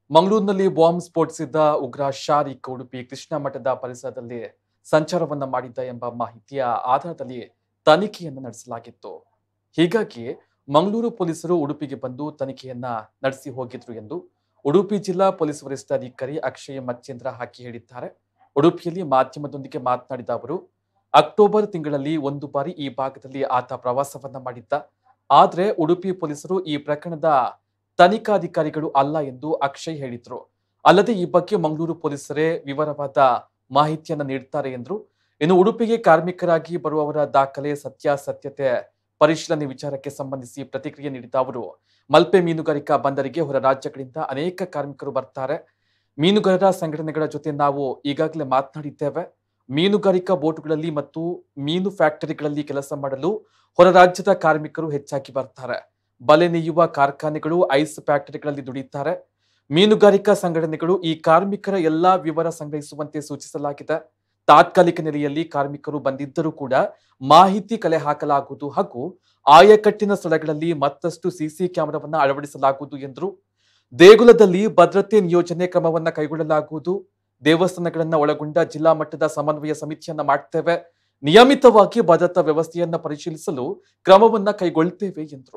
ಮಂಗಳೂರಿನಲ್ಲಿ ಬಾಂಬ್ ಸ್ಫೋಟಿಸಿದ್ದ ಉಗ್ರ ಶಾರಿಕ್ ಉಡುಪಿ ಕೃಷ್ಣ ಮಠದ ಪರಿಸರದಲ್ಲಿ ಸಂಚಾರವನ್ನ ಮಾಡಿದ್ದ ಎಂಬ ಮಾಹಿತಿಯ ಆಧಾರದಲ್ಲಿ ತನಿಖೆಯನ್ನು ನಡೆಸಲಾಗಿತ್ತು ಹೀಗಾಗಿ ಮಂಗಳೂರು ಪೊಲೀಸರು ಉಡುಪಿಗೆ ಬಂದು ತನಿಖೆಯನ್ನ ನಡೆಸಿ ಹೋಗಿದ್ರು ಎಂದು ಉಡುಪಿ ಜಿಲ್ಲಾ ಪೊಲೀಸ್ ವರಿಷ್ಠಾಧಿಕಾರಿ ಅಕ್ಷಯ ಮಚ್ಚೇಂದ್ರ ಹಾಕಿ ಹೇಳಿದ್ದಾರೆ ಉಡುಪಿಯಲ್ಲಿ ಮಾಧ್ಯಮದೊಂದಿಗೆ ಮಾತನಾಡಿದ ಅವರು ಅಕ್ಟೋಬರ್ ತಿಂಗಳಲ್ಲಿ ಒಂದು ಬಾರಿ ಈ ಭಾಗದಲ್ಲಿ ಆತ ಪ್ರವಾಸವನ್ನ ಮಾಡಿದ್ದ ಆದ್ರೆ ಉಡುಪಿ ಪೊಲೀಸರು ಈ ಪ್ರಕರಣದ ತನಿಖಾಧಿಕಾರಿಗಳು ಅಲ್ಲ ಎಂದು ಅಕ್ಷಯ್ ಹೇಳಿದ್ರು ಅಲ್ಲದೆ ಈ ಬಗ್ಗೆ ಮಂಗಳೂರು ಪೊಲೀಸರೇ ವಿವರವಾದ ಮಾಹಿತಿಯನ್ನ ನೀಡ್ತಾರೆ ಎಂದ್ರು ಇನ್ನು ಉಡುಪಿಗೆ ಕಾರ್ಮಿಕರಾಗಿ ಬರುವವರ ದಾಖಲೆ ಸತ್ಯಾಸತ್ಯತೆ ಪರಿಶೀಲನೆ ವಿಚಾರಕ್ಕೆ ಸಂಬಂಧಿಸಿ ಪ್ರತಿಕ್ರಿಯೆ ನೀಡಿದ ಅವರು ಮಲ್ಪೆ ಮೀನುಗಾರಿಕಾ ಬಂದರಿಗೆ ಹೊರ ರಾಜ್ಯಗಳಿಂದ ಅನೇಕ ಕಾರ್ಮಿಕರು ಬರ್ತಾರೆ ಮೀನುಗಾರರ ಸಂಘಟನೆಗಳ ಜೊತೆ ನಾವು ಈಗಾಗಲೇ ಮಾತನಾಡಿದ್ದೇವೆ ಮೀನುಗಾರಿಕಾ ಬೋಟುಗಳಲ್ಲಿ ಮತ್ತು ಮೀನು ಫ್ಯಾಕ್ಟರಿಗಳಲ್ಲಿ ಕೆಲಸ ಮಾಡಲು ಹೊರ ರಾಜ್ಯದ ಕಾರ್ಮಿಕರು ಹೆಚ್ಚಾಗಿ ಬರ್ತಾರೆ ಬಲೆ ನೇಯುವ ಕಾರ್ಖಾನೆಗಳು ಐಸ್ ಫ್ಯಾಕ್ಟರಿಗಳಲ್ಲಿ ದುಡಿಯುತ್ತಾರೆ ಮೀನುಗಾರಿಕಾ ಸಂಘಟನೆಗಳು ಈ ಕಾರ್ಮಿಕರ ಎಲ್ಲಾ ವಿವರ ಸಂಗ್ರಹಿಸುವಂತೆ ಸೂಚಿಸಲಾಗಿದೆ ತಾತ್ಕಾಲಿಕ ನೆಲೆಯಲ್ಲಿ ಕಾರ್ಮಿಕರು ಬಂದಿದ್ದರೂ ಕೂಡ ಮಾಹಿತಿ ಕಲೆ ಹಾಕಲಾಗುವುದು ಹಾಗೂ ಆಯಕಟ್ಟಿನ ಸ್ಥಳಗಳಲ್ಲಿ ಮತ್ತಷ್ಟು ಸಿಸಿ ಕ್ಯಾಮೆರಾವನ್ನ ಅಳವಡಿಸಲಾಗುವುದು ಎಂದರು ದೇಗುಲದಲ್ಲಿ ಭದ್ರತೆ ನಿಯೋಜನೆ ಕ್ರಮವನ್ನ ಕೈಗೊಳ್ಳಲಾಗುವುದು ದೇವಸ್ಥಾನಗಳನ್ನ ಒಳಗೊಂಡ ಜಿಲ್ಲಾ ಮಟ್ಟದ ಸಮನ್ವಯ ಸಮಿತಿಯನ್ನ ಮಾಡ್ತೇವೆ ನಿಯಮಿತವಾಗಿ ಭದ್ರತಾ ವ್ಯವಸ್ಥೆಯನ್ನ ಪರಿಶೀಲಿಸಲು ಕ್ರಮವನ್ನ ಕೈಗೊಳ್ತೇವೆ ಎಂದರು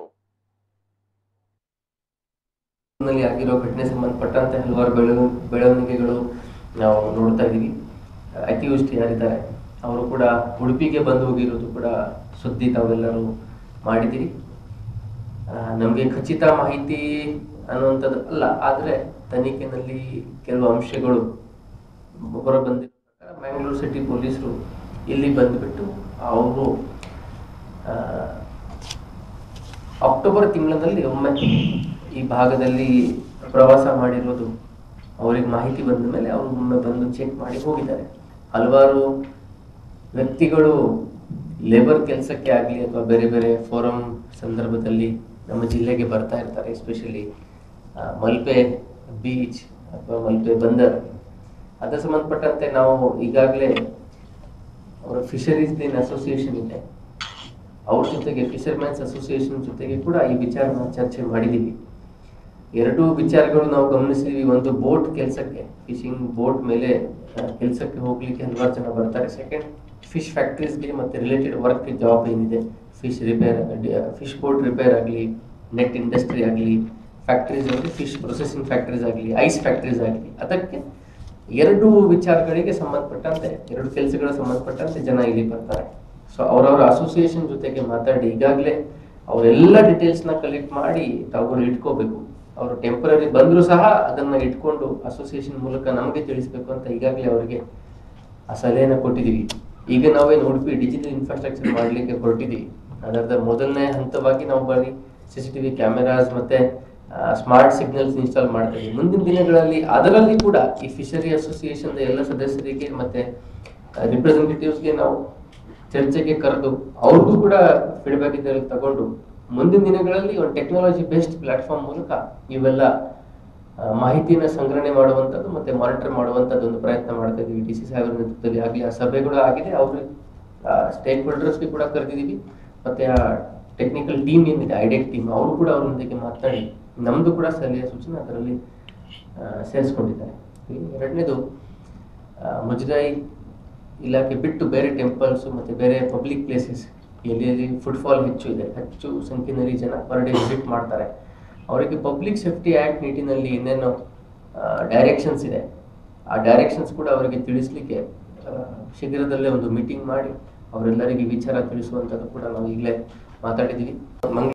ನಲ್ಲಿ ಆಗಿರೋ ಘಟನೆ ಸಂಬಂಧಪಟ್ಟಂತೆ ಹಲವಾರು ಬೆಳವ ಬೆಳವಣಿಗೆಗಳು ನಾವು ನೋಡ್ತಾ ಇದ್ದೀವಿ ಅತಿವೃಷ್ಟಿ ಯಾರಿದ್ದಾರೆ ಅವರು ಕೂಡ ಉಡುಪಿಗೆ ಬಂದು ಹೋಗಿರೋದು ಕೂಡ ಸುದ್ದಿ ತಾವೆಲ್ಲರೂ ಮಾಡಿದ್ದೀರಿ ನಮಗೆ ಖಚಿತ ಮಾಹಿತಿ ಅನ್ನುವಂಥದ್ದು ಅಲ್ಲ ಆದರೆ ತನಿಖೆನಲ್ಲಿ ಕೆಲವು ಅಂಶಗಳು ಹೊರ ಬಂದಿರೋ ಪ್ರಕಾರ ಮ್ಯಾಂಗ್ಳೂರು ಸಿಟಿ ಪೊಲೀಸರು ಇಲ್ಲಿ ಬಂದುಬಿಟ್ಟು ಅವರು ಅಕ್ಟೋಬರ್ ತಿಂಗಳಲ್ಲಿ ಒಮ್ಮೆ ಈ ಭಾಗದಲ್ಲಿ ಪ್ರವಾಸ ಮಾಡಿರೋದು ಅವರಿಗೆ ಮಾಹಿತಿ ಬಂದ ಮೇಲೆ ಅವರು ಒಮ್ಮೆ ಬಂದು ಚೆಕ್ ಮಾಡಿ ಹೋಗಿದ್ದಾರೆ ಹಲವಾರು ವ್ಯಕ್ತಿಗಳು ಲೇಬರ್ ಕೆಲಸಕ್ಕೆ ಆಗಲಿ ಅಥವಾ ಬೇರೆ ಬೇರೆ ಫೋರಂ ಸಂದರ್ಭದಲ್ಲಿ ನಮ್ಮ ಜಿಲ್ಲೆಗೆ ಬರ್ತಾ ಇರ್ತಾರೆ ಎಸ್ಪೆಷಲಿ ಮಲ್ಪೆ ಬೀಚ್ ಅಥವಾ ಮಲ್ಪೆ ಬಂದರ್ ಅದರ ಸಂಬಂಧಪಟ್ಟಂತೆ ನಾವು ಈಗಾಗಲೇ ಅವರ ಫಿಶರೀಸ್ ದಿನ್ ಅಸೋಸಿಯೇಷನ್ ಇದೆ ಅವ್ರ ಜೊತೆಗೆ ಫಿಶರ್ಮ್ಯಾನ್ಸ್ ಅಸೋಸಿಯೇಷನ್ ಜೊತೆಗೆ ಕೂಡ ಈ ವಿಚಾರನ ಚರ್ಚೆ ಮಾಡಿದ್ದೀವಿ ಎರಡು ವಿಚಾರಗಳು ನಾವು ಗಮನಿಸಿದ್ವಿ ಒಂದು ಬೋಟ್ ಕೆಲಸಕ್ಕೆ ಫಿಶಿಂಗ್ ಬೋಟ್ ಮೇಲೆ ಕೆಲಸಕ್ಕೆ ಹೋಗ್ಲಿಕ್ಕೆ ಹಲವಾರು ಜನ ಬರ್ತಾರೆ ಸೆಕೆಂಡ್ ಫಿಶ್ ಫ್ಯಾಕ್ಟ್ರೀಸ್ಗೆ ಮತ್ತೆ ರಿಲೇಟೆಡ್ ವರ್ಕ್ ಜಾಬ್ ಏನಿದೆ fish repair fish boat repair ಆಗಲಿ ನೆಟ್ ಇಂಡಸ್ಟ್ರಿ ಆಗಲಿ ಫ್ಯಾಕ್ಟ್ರೀಸ್ ಆಗಲಿ ಫಿಶ್ ಪ್ರೊಸೆಸಿಂಗ್ ಫ್ಯಾಕ್ಟ್ರೀಸ್ ಆಗಲಿ ಐಸ್ ಫ್ಯಾಕ್ಟ್ರೀಸ್ ಆಗಲಿ ಅದಕ್ಕೆ ಎರಡು ವಿಚಾರಗಳಿಗೆ ಸಂಬಂಧಪಟ್ಟಂತೆ ಎರಡು ಕೆಲಸಗಳ ಸಂಬಂಧಪಟ್ಟಂತೆ ಜನ ಇಲ್ಲಿ ಬರ್ತಾರೆ ಸೊ ಅವರವರ ಅಸೋಸಿಯೇಷನ್ ಜೊತೆಗೆ ಮಾತಾಡಿ ಈಗಾಗಲೇ ಅವರೆಲ್ಲ ಡೀಟೇಲ್ಸ್ನ ಕಲೆಕ್ಟ್ ಮಾಡಿ ತಾವುಗಳು ಇಟ್ಕೋಬೇಕು ಅವರು ಟೆಂಪರರಿ ಬಂದರೂ ಸಹ ಅದನ್ನ ಇಟ್ಕೊಂಡು ಅಸೋಸಿಯೇಷನ್ ಮೂಲಕ ನಮಗೆ ತಿಳಿಸ್ಬೇಕು ಅಂತ ಈಗಾಗಲೇ ಅವರಿಗೆ ಆ ಸಲಹೆಯನ್ನು ಕೊಟ್ಟಿದ್ದೀವಿ ಈಗ ನಾವೇನು ಉಡುಪಿ ಡಿಜಿಟಲ್ ಇನ್ಫ್ರಾಸ್ಟ್ರಕ್ಚರ್ ಮಾಡಲಿಕ್ಕೆ ಹೊರಟಿದ್ದೀವಿ ಅದರದ ಮೊದಲನೇ ಹಂತವಾಗಿ ನಾವು ಬರೀ C C T V cameras ಮತ್ತೆ ಸ್ಮಾರ್ಟ್ ಸಿಗ್ನಲ್ಸ್ ಇನ್ಸ್ಟಾಲ್ ಮಾಡ್ತಾ ಇದ್ದೀವಿ ಮುಂದಿನ ದಿನಗಳಲ್ಲಿ ಅದರಲ್ಲಿ ಕೂಡ ಈ ಫಿಶರಿ ಅಸೋಸಿಯೇಷನ್ ಎಲ್ಲ ಸದಸ್ಯರಿಗೆ ಮತ್ತೆ ರಿಪ್ರೆಸೆಂಟೇಟಿವ್ಸ್ಗೆ ನಾವು ಚರ್ಚೆಗೆ ಕರೆದು ಅವ್ರಿಗೂ ಕೂಡ ಫೀಡ್ಬ್ಯಾಕ್ ಇದರಲ್ಲಿ ತಗೊಂಡು ಮುಂದಿನ ದಿನಗಳಲ್ಲಿ ಒಂದು ಟೆಕ್ನಾಲಜಿ ಬೇಸ್ಡ್ ಪ್ಲಾಟ್ಫಾರ್ಮ್ ಮೂಲಕ ಇವೆಲ್ಲ ಆ, ಮಾಹಿತಿನ ಸಂಗ್ರಹಣೆ ಮಾಡುವಂಥದ್ದು ಮತ್ತೆ ಮಾನಿಟರ್ ಮಾಡುವಂಥದ್ದು ಒಂದು ಪ್ರಯತ್ನ ಮಾಡ್ತಾ ಇದೀವಿ ಡಿ ಸಿ ಸಾಹೇಬರ ನೇತೃತ್ವದಲ್ಲಿ ಆಗಲಿ ಆ ಸಭೆಗಳು ಆಗಿದೆ ಅವರು ಸ್ಟೇಕ್ ಹೋಲ್ಡರ್ಸ್ಗೆ ಕೂಡ ಕರೆದಿದ್ದೀವಿ ಮತ್ತೆ ಆ ಟೆಕ್ನಿಕಲ್ ಟೀಮ್ ಏನಿದೆ ಐಡೆಕ್ ಟೀಮ್ ಅವರು ಕೂಡ ಅವರೊಂದಿಗೆ ಮಾತಾಡಿ ನಮ್ದು ಕೂಡ ಸಲಹೆ ಸೂಚನೆ ಅದರಲ್ಲಿ ಆ, ಸೇರಿಸ್ಕೊಂಡಿದ್ದಾರೆ ಇನ್ನು ಎರಡನೇದು ಆ, ಮುಜರಾಯಿ ಇಲಾಖೆ ಬಿಟ್ಟು ಬೇರೆ ಟೆಂಪಲ್ಸ್ ಮತ್ತೆ ಬೇರೆ ಪಬ್ಲಿಕ್ ಪ್ಲೇಸಸ್ ಎಲ್ಲಿ ಎಲ್ಲಿ ಫುಟ್ಫಾಲ್ ಹೆಚ್ಚು ಇದೆ ಹೆಚ್ಚು ಸಂಖ್ಯೆಯಲ್ಲಿ ಜನ ಪರ್ ಡೇ ವಿಸಿಟ್ ಮಾಡ್ತಾರೆ ಅವರಿಗೆ ಪಬ್ಲಿಕ್ ಸೇಫ್ಟಿ ಆ್ಯಕ್ಟ್ ನಿಟ್ಟಿನಲ್ಲಿ ಏನೇನು ಡೈರೆಕ್ಷನ್ಸ್ ಇದೆ ಆ ಡೈರೆಕ್ಷನ್ಸ್ ಕೂಡ ಅವರಿಗೆ ತಿಳಿಸ್ಲಿಕ್ಕೆ ಆ, ಶೀಘ್ರದಲ್ಲೇ ಒಂದು ಮೀಟಿಂಗ್ ಮಾಡಿ ಅವರೆಲ್ಲರಿಗೆ ವಿಚಾರ ತಿಳಿಸುವಂಥದ್ದು ಕೂಡ ನಾವು ಈಗಲೇ ಮಾತಾಡಿದ್ದೀವಿ ಮಂಗ್